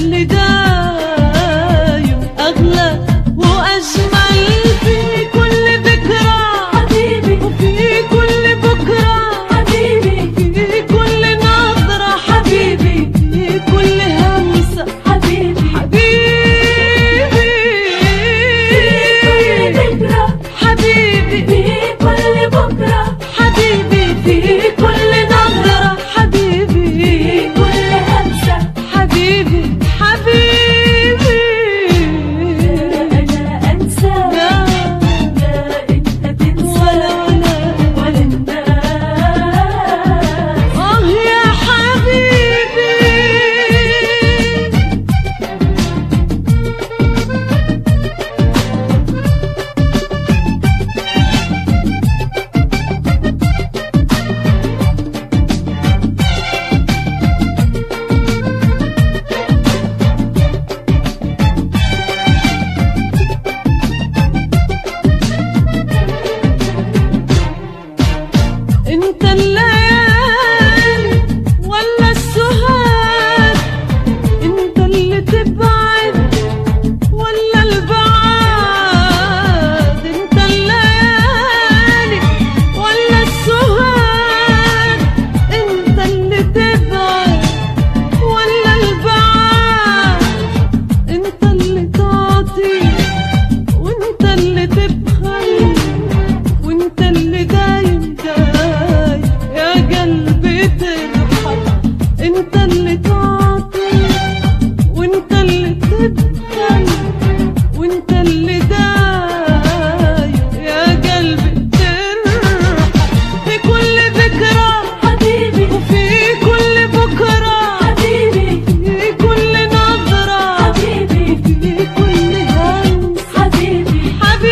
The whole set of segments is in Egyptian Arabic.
اللي دايم أغلى وأجمل في كل ذكرى حبيبي وفي كل بكرة حبيبي في كل نظرة حبيبي في كل همسة حبيبي حبيبي في كل ذكرى حبيبي في كل بكرة حبيبي في كل نظرة حبيبي في كل همسة حبيبي حبيبي أنا أنسى لا لا أنت تنسى ولا ولا ولا الناس آه يا حبيبي انت الليالي ولا السهاد انت اللي تبعد ولا البعاد انت الليالي ولا السهاد انت اللي تبعد ولا البعاد انت اللي تعطي وانت اللي تبخل وانت اللي دايم دايم يا قلبي ترحل انت اللي تعطي وانت اللي تبخل وانت اللي دايم يا قلبي ترحل في كل ذكرى حبيبي وفي كل بكرة حبيبي في كل نظرة حبيبي في كل همسة حبيبي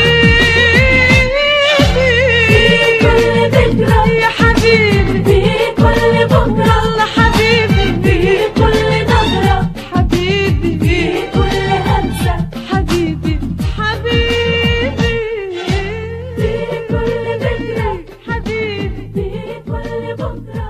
حبيبي في كل ذكرى يا حبيبي في كل بكرة الله حبيبي في كل نظرة حبيبي في كل همسة حبيبي حبيبي في كل ذكرى حبيبي في كل بكرة